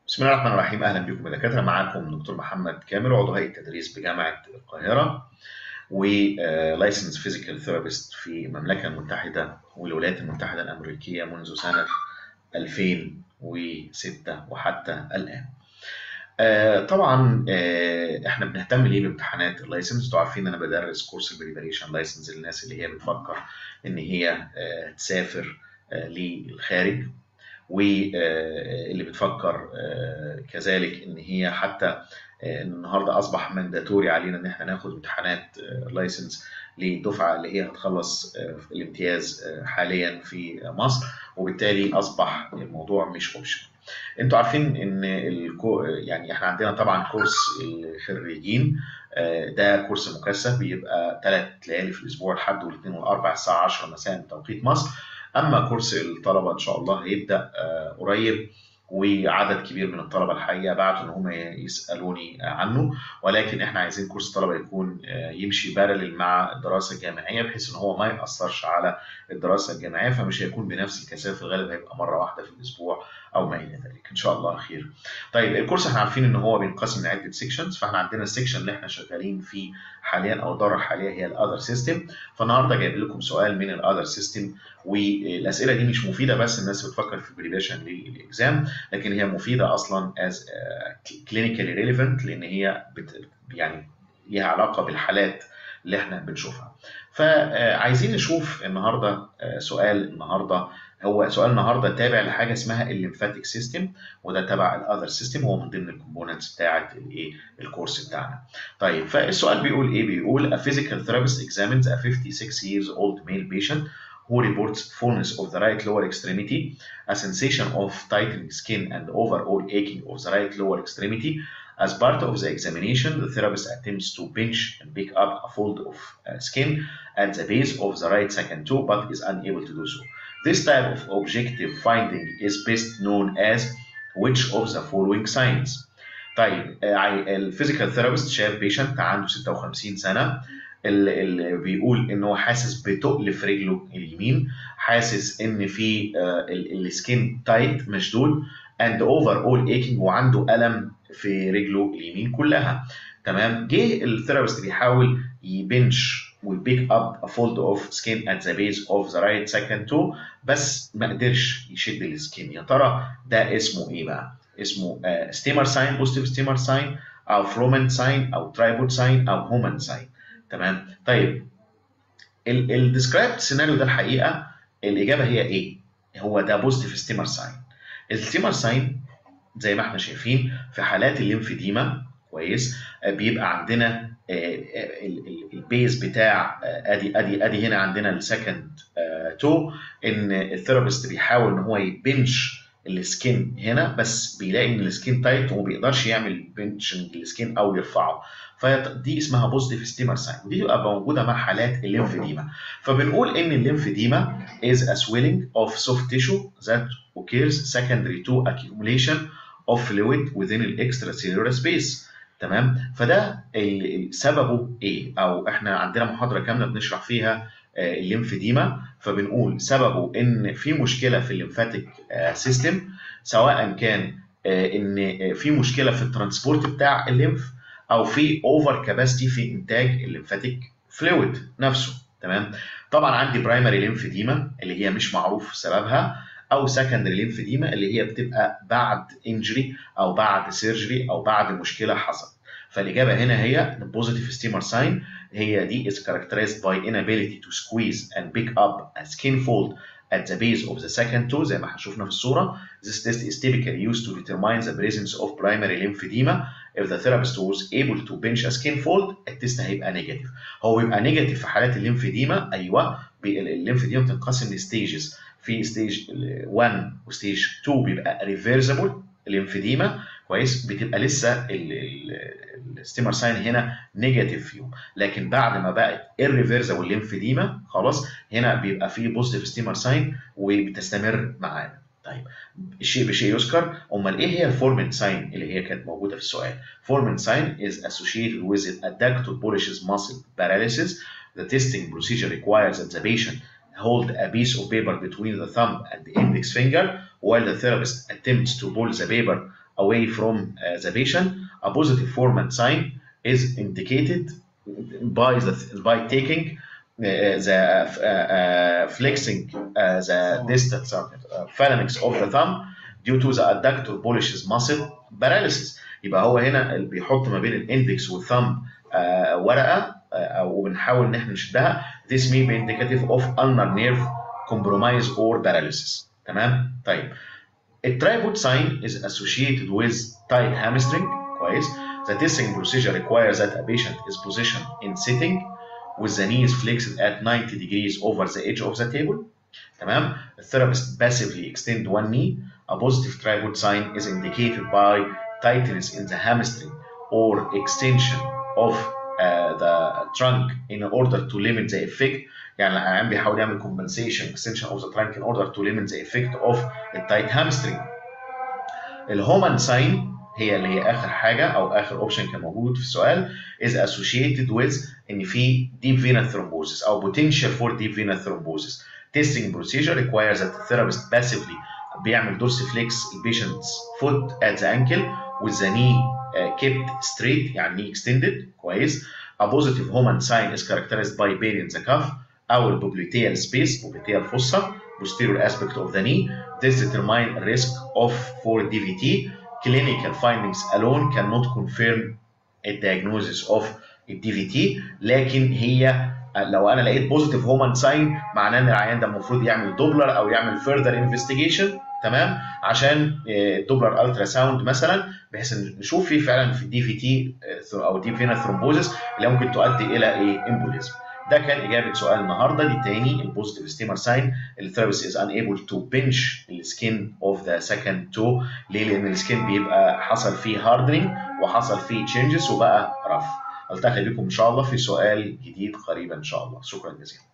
بسم الله الرحمن الرحيم اهلا بكم يا دكاتره معاكم دكتور محمد كامل عضو هيئه التدريس بجامعه القاهره ولايسنس فيزيكال ثيرابيست في المملكه المتحده والولايات المتحده الامريكيه منذ سنه 2006 وحتى الان. آه طبعا آه احنا بنهتم ليه بامتحانات اللايسنس انتوا عارفين انا بدرس كورس البريباريشن لايسنس للناس اللي هي بتفكر ان هي آه تسافر للخارج واللي بتفكر كذلك ان هي حتى ان النهارده اصبح مانداتوري علينا ان احنا ناخد امتحانات لايسنس للدفعه اللي هي هتخلص الامتياز حاليا في مصر وبالتالي اصبح الموضوع مش اوبشن. انتوا عارفين ان الكو يعني احنا عندنا طبعا كورس الخريجين ده كورس مكثف بيبقى ثلاث ليالي في الاسبوع الحد والاثنين والاربع الساعه 10 مساء بتوقيت مصر اما كورس الطلبه ان شاء الله هيبدا قريب وعدد كبير من الطلبه الحقيقه بعتوا ان هم يسالوني عنه ولكن احنا عايزين كورس الطلبه يكون يمشي بارلل مع الدراسه الجامعيه بحيث ان هو ما ياثرش على الدراسه الجامعيه فمش هيكون بنفس الكثافه الغالب هيبقى مره واحده في الاسبوع او ما الى ذلك ان شاء الله خير. طيب الكورس احنا عارفين ان هو بينقسم لعده سيكشنز فاحنا عندنا السيكشن اللي احنا شغالين فيه حاليا او الدوره الحاليه هي الاذر سيستم فالنهارده جايب لكم سؤال من الاذر سيستم والاسئله دي مش مفيده بس الناس بتفكر في بريبريشن للاكزام لكن هي مفيده اصلا از كلينيكالي ريليفنت لان هي بت يعني ليها علاقه بالحالات اللي احنا بنشوفها. فعايزين نشوف النهارده سؤال النهارده هو سؤال النهارده تابع لحاجه اسمها الليمفاتيك سيستم وده تبع الاذر سيستم هو من ضمن الكومبوننتس بتاعه الايه الكورس بتاعنا. طيب فالسؤال بيقول ايه؟ بيقول a physical therapist examines a 56 years old male patient who reports fullness of the right lower extremity, a sensation of tightening skin and overall aching of the right lower extremity. As part of the examination, the therapist attempts to pinch and pick up a fold of uh, skin at the base of the right second toe but is unable to do so. This type of objective finding is best known as which of the following signs. طيب الفيزيكال ثيرابيست شاف بيشنت عنده 56 سنه اللي بيقول ان هو حاسس بتقل في رجله اليمين حاسس ان في السكين تايت مشدود اند اوفر اول ايكينج وعنده الم في رجله اليمين كلها تمام جه الثيرابيست بيحاول يبنش ويبيك اب a fold of skin at the base of the right second toe بس ما قدرش يشد السكين يا ترى ده اسمه ايه بقى؟ اسمه ستيمر ساين بوزيتيف ستيمر ساين او فرومن ساين او ترايبود ساين او هومن ساين تمام طيب الديسكرايبد سيناريو ده الحقيقه الاجابه هي ايه؟ هو ده بوزيتيف ستيمر ساين الستيمر ساين زي ما احنا شايفين في حالات الليمفيديما كويس بيبقى عندنا البيز بتاع ادي ادي ادي هنا عندنا السكند تو ان الثيرابيست بيحاول ان هو يبنش السكين هنا بس بيلاقي ان السكين تايت وما بيقدرش يعمل بنشنج السكين او يرفعه فدي اسمها بوزيتيف ستيمر ساين ودي بتبقى موجوده مع حالات الليمفيديما فبنقول ان الليمفيديما is a swelling of soft tissue that occurs secondary to accumulation of fluid within the extracellular space تمام فده سببه ايه او احنا عندنا محاضره كامله بنشرح فيها الليمفيديما فبنقول سببه ان في مشكله في الليمفاتيك سيستم سواء كان ان في مشكله في الترانسبورت بتاع الليمف او في اوفر كاباسيتي في انتاج الليمفاتيك فلويد نفسه تمام طبعا عندي برايمري ليمفيديما اللي هي مش معروف سببها او سكندري ليمفيديما اللي هي بتبقى بعد انجري او بعد سيرجري او بعد مشكله حصلت فالاجابه هنا هي البوزيتيف ستيمر ساين هي دي is characterized by inability to squeeze and pick up a skin fold at the base of the second toe زي ما شفنا في الصوره this test is typically used to determine the presence of primary lymphedema if the therapist was able to bench a skin fold التست هيبقى نيجاتيف هو بيبقى نيجاتيف في حالات الليمفيديما ايوه الليمفيديما بتنقسم لستيجز في ستيج 1 وستيج 2 بيبقى ريفيرسبل الليمفيديما كويس بتبقى لسه الستيمر ساين هنا نيجاتيف فيهم لكن بعد ما بقت الريفيرسبل الليمفيديما خلاص هنا بيبقى فيه بوزيتيف ستيمر ساين وبتستمر معانا طيب الشيء بشيء يذكر امال ايه هي الفورمنت ساين اللي هي كانت موجوده في السؤال فورمنت ساين is associated with adductor pollicis muscle paralysis the testing procedure requires that the patient hold a piece of paper between the thumb and the index finger while the therapist attempts to pull the paper away from uh, the patient a positive Foreman sign is indicated by the by taking uh, the uh, uh, flexing uh, the distal uh, phalanx of the thumb due to the adductor pollicis muscle paralysis يبقى هو هنا اللي بيحط ما بين الاندكس والثumb uh, ورقه uh, وبنحاول ان احنا نشدها this may be indicative of ulnar nerve compromise or paralysis تمام طيب الترايبود sign is associated with tight hamstring كويس the testing procedure requires that a patient is positioned in sitting with the knees flexed at 90 degrees over the edge of the table تمام the therapist passively extend one knee a positive tripod sign is indicated by tightness in the hamstring or extension of uh, the trunk in order to limit the effect يعني العيان بيحاول يعمل compensation extension of the trunk in order to limit the effect of the tight hamstring الهومان ساين هي اللي هي اخر حاجه او اخر اوبشن كان موجود في السؤال is associated with ان في deep venous thrombosis او potential for deep venous thrombosis testing procedure requires that the therapist passively بيعمل dorsiflex patient's foot at the ankle with the knee uh, kept straight يعني knee extended كويس a positive Homan sign is characterized by pain in the cuff أو البوبليتيال space popliteal fossa posterior aspect of the knee this determine risk of for DVT clinical findings alone cannot confirm a diagnosis of الDVT لكن هي لو انا لقيت بوزيتيف هومان ساين معناه ان العيان ده المفروض يعمل دوبلر او يعمل فيرذر انفستيجيشن تمام عشان دوبلر الترا ساوند مثلا بحيث ان نشوف في فعلا في الدي في تي او ديب فينا ثرومبوزس اللي ممكن تؤدي الى ايه امبوليزم ده كان اجابه سؤال النهارده دي تاني البوزيتيف ستيمر ساين الثيرابيست از ان ايبل تو بنش السكين اوف ذا سكند تو ليه؟ لان السكين بيبقى حصل فيه هاردنينج وحصل فيه تشينجز وبقى رف التقي بكم ان شاء الله في سؤال جديد قريبا ان شاء الله شكرا جزيلا